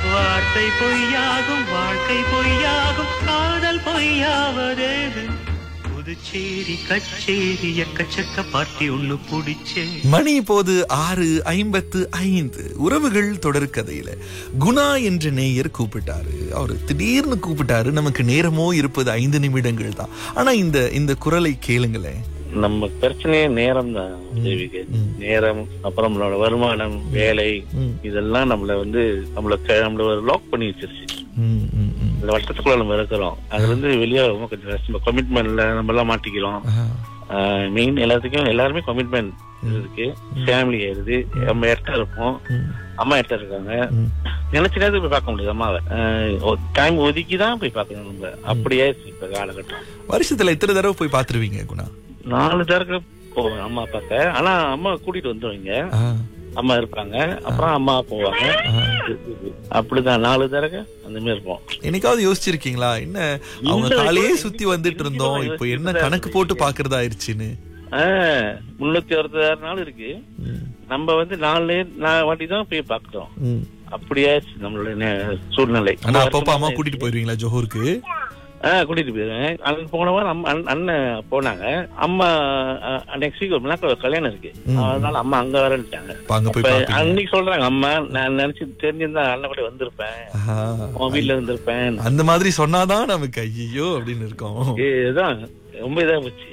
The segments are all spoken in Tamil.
வார்த்தை பொய்யாகும் வாழ்க்கை பொய்யாகும் காதல் பொய்யாவதேது புதுச்சேரி கச்சேரி எக்கச்சக்க பார்ட்டி ஒண்ணு புடிச்சே மணி இப்போது ஆறு ஐம்பத்து ஐந்து உறவுகள் தொடர்கதையில குணா என்ற நேயர் கூப்பிட்டாரு அவரு திடீர்னு கூப்பிட்டாரு நமக்கு நேரமோ இருப்பது ஐந்து நிமிடங்கள் தான் ஆனா இந்த இந்த குரலை கேளுங்களேன் நம்ம பிரச்சனையே நேரம் தான் தேவிக்கு நேரம் அப்புறம் நம்மளோட வருமானம் வேலை ம். இதெல்லாம் நம்மள வந்து நம்மள க- நம்மள ஒரு லாக் பண்ணி வச்சிருச்சு ம், ம், ம். இந்த வட்டத்துக்குள்ள நம்ம இருக்கிறோம் அதுல இருந்து வெளியே ரொம்ப கொஞ்சம் கஷ்டம் கமிட்மெண்ட்ல நம்ம எல்லாம் மாட்டிக்கிறோம் ஆ, மெயின் எல்லாத்துக்கும் எல்லாருமே கமிட்மெண்ட் இருக்கு ஃபேமிலி ஆயிருது நம்ம இடத்துல இருப்போம் ம், அம்மா இடத்துல இருக்காங்க ம். நினைச்ச நேரத்துக்கு போய் பார்க்க முடியாது அம்மாவை டைம் ஒதுக்கி தான் போய் பார்க்கணும் நம்ம அப்படியே இப்ப காலகட்டம் வருஷத்துல எத்தனை தடவை போய் பாத்துருவீங்க குணா நாலு தடவை போவேன் அம்மா பார்க்க ஆனா அம்மா கூட்டிட்டு வந்துருவீங்க ஆ, அம்மா இருப்பாங்க அப்புறம் அம்மா போவாங்க ஆ. அப்படிதான் நாலு தடவை அந்த மாதிரி இருப்போம் என்னைக்காவது யோசிச்சிருக்கீங்களா என்ன அவங்க இல்ல, காலையே யோசி- சுத்தி வந்துட்டு இருந்தோம் இப்போ என்ன யோசிச்சுதான் கணக்கு போட்டு பாக்குறதா ஆயிருச்சுன்னு ஆஹ், முன்னூத்தி அறுபத்தாறு நாள் இருக்கு ம், நம்ம வந்து நாலு நாலு வாட்டி தான் போய் பாக்குறோம் ம். அப்படியே நம்மளோட நே- சூழ்நிலை ஆனா அப்பப்ப அம்மா கூட்டிட்டு போயிருவீங்களா ஜோஹூருக்கு ஆஹ் கூட்டிட்டு போயிருவேன் அன்னைக்கு போன வாரம் அம்மா அண்ணன் அண்ணன் போனாங்க அம்மா நெக்ஸ்ட் வீக் ஒரு நாள் கல்யாணம் இருக்கு அதனால அம்மா அங்க வரன்ட்டாங்க அப்ப அங்க போய் அப்ப பாப்பீங்க அன்னைக்கு சொல்றாங்க அம்மா நான் நினைச்சு தெரிஞ்சிருந்தா அண்ணன் கூட வந்திருப்பேன் ஆஹா. உன் வீட்டுல இருந்திருப்பேன் அந்த மாதிரி சொன்னாதான் நமக்கு ஐயோ அப்படின்னு இருக்கும் இதுதான் ரொம்ப இதா போச்சு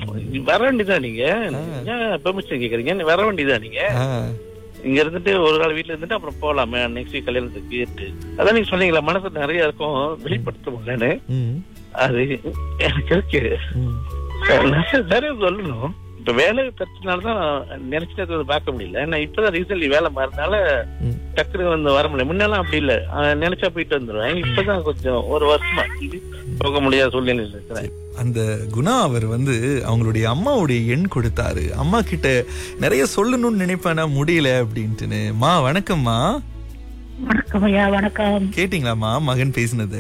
வர வேண்டியதான் நீங்க ஏன் பெர்மிஷன் கேக்குறீங்க வர வேண்டியதான் நீங்க ஆ, இங்க இருந்துட்டு ஒரு நாள் வீட்டுல இருந்துட்டு அப்புறம் போலாமே நெக்ஸ்ட் வீக் கல்யாணத்துக்கு கேட்டு அதான் நீங்க சொன்னீங்களா மனசு நிறைய இருக்கும் வெளிப்படுத்த முடியலன்னு ம், அது எனக்கு இருக்கு ம். நிறைய நிறைய சொல்லணும் இப்ப வேலை பிரச்சனாலதான் நினைச்சிட்டு வந்து பார்க்க முடியல நான் இப்பதான் ரீசன்ட்லி வேலை மாறினால ம். டக்குனு வந்து வர முடியல முன்னெல்லாம் அப்படி இல்ல அஹ் நினைச்சா போயிட்டு வந்துருவேன் இப்பதான் கொஞ்சம் ஒரு வருஷமா போக முடியாத சூழ்நிலையில இருக்கிறேன் அந்த குணா அவர் வந்து அவங்களுடைய அம்மாவுடைய எண் கொடுத்தாரு அம்மா கிட்ட நிறைய சொல்லணும்னு நினைப்பேனா முடியல அப்படின்ட்டுன்னு மா வணக்கம்மா வணக்கம் ஐயா வணக்கம் கேட்டீங்களாம்மா மகன் பேசினது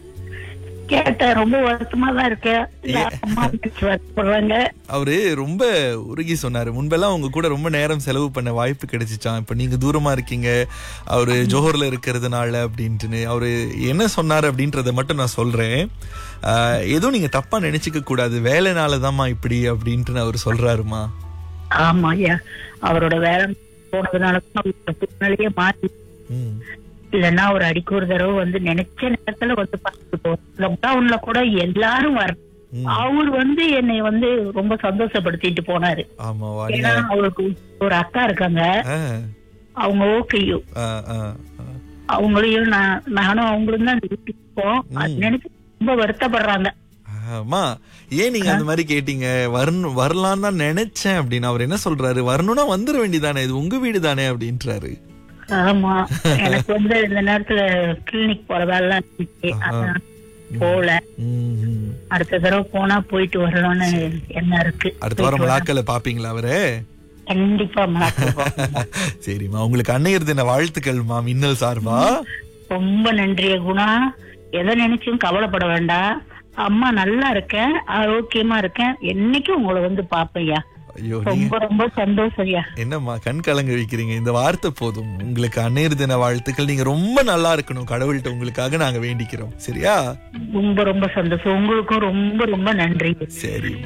கேட்டேன் ரொம்ப வருத்தமா தான் இருக்கேன் இல்ல, அம்மா நினைச்சு வருத்தப்படுறாங்க அவரு ரொம்ப உருகி சொன்னாரு முன்பெல்லாம் உங்க கூட ரொம்ப நேரம் செலவு பண்ண வாய்ப்பு கிடைச்சிச்சான் இப்ப நீங்க தூரமா இருக்கீங்க அவரு ஜோஹர்ல இருக்கிறதுனால அப்படின்ட்டுன்னு அவரு என்ன சொன்னாரு அப்படின்றத மட்டும் நான் சொல்றேன் ஆஹ், எதுவும் நீங்க தப்பா நினைச்சுக்க கூடாது வேலைனாலதாம்மா இப்படி அப்படின்ட்டு அவர் சொல்றாருமா ஆமா ஐயா அவரோட வேலை போனதுனால தான் அவரோட சூழ்நிலையே மாறி ம் இல்லைன்னா ஒரு அடிக்கு ஒரு தடவை வந்து நினைச்ச நேரத்துல வந்து பார்த்துட்டு போறோம் லாக்டவுன்ல கூட எல்லாரும் வர ம். அவர் வந்து என்னை வந்து ரொம்ப சந்தோஷப்படுத்திட்டு போனாரு ஆமா ஏன்னா வாங்க அவருக்கு ஒரு அக்கா இருக்காங்க ஆ, அவங்க ஓகேயும் ஆ, ஆ, ஆ. அவங்களையும் நான் நானும் அவங்களும் தான் வீட்டுக்கு போவோம் அது நினைச்சு ரொம்ப வருத்தப்படுறாங்க ஆமா ஏன் நீங்க அந்த மாதிரி கேட்டீங்க வரணும் வரலாம் தான் நினைச்சேன் அப்படின்னு அவர் என்ன சொல்றாரு வரணும்னா வந்துட வேண்டியதானே இது உங்க வீடு தானே அப்படின்றாரு ஆமா எனக்கு வந்து இந்த நேரத்துல கிளினிக் போறதால இருந்துச்சு அதான் போல ம், ம். அடுத்த தடவை போனா போயிட்டு வரணும்னு என்ன இருக்கு அடுத்த வாரம் மலாக்கல பாப்பீங்களா அவரு கண்டிப்பா மலாக்கு போகணும். சரிம்மா உங்களுக்கு அன்னையர் தின வாழ்த்துக்கள்மா மின்னல் சார்பா ரொம்ப நன்றிய குணா எதை நினைச்சும் கவலைப்பட வேண்டாம் அம்மா நல்லா இருக்கேன் ஆரோக்கியமா இருக்கேன் என்னைக்கும் உங்களை வந்து பாப்பையா ஐயோ நீங்க ரொம்ப ரொம்ப சந்தோஷம் ஐயா என்னம்மா கண் கலங்க வைக்கிறீங்க இந்த வார்த்தை போதும் உங்களுக்கு அன்னையர் தின வாழ்த்துக்கள் நீங்க ரொம்ப நல்லா இருக்கணும் கடவுள்கிட்ட உங்களுக்காக நாங்க வேண்டிக்கிறோம் சரியா ரொம்ப ரொம்ப சந்தோஷம் உங்களுக்கும் ரொம்ப ரொம்ப நன்றி சரி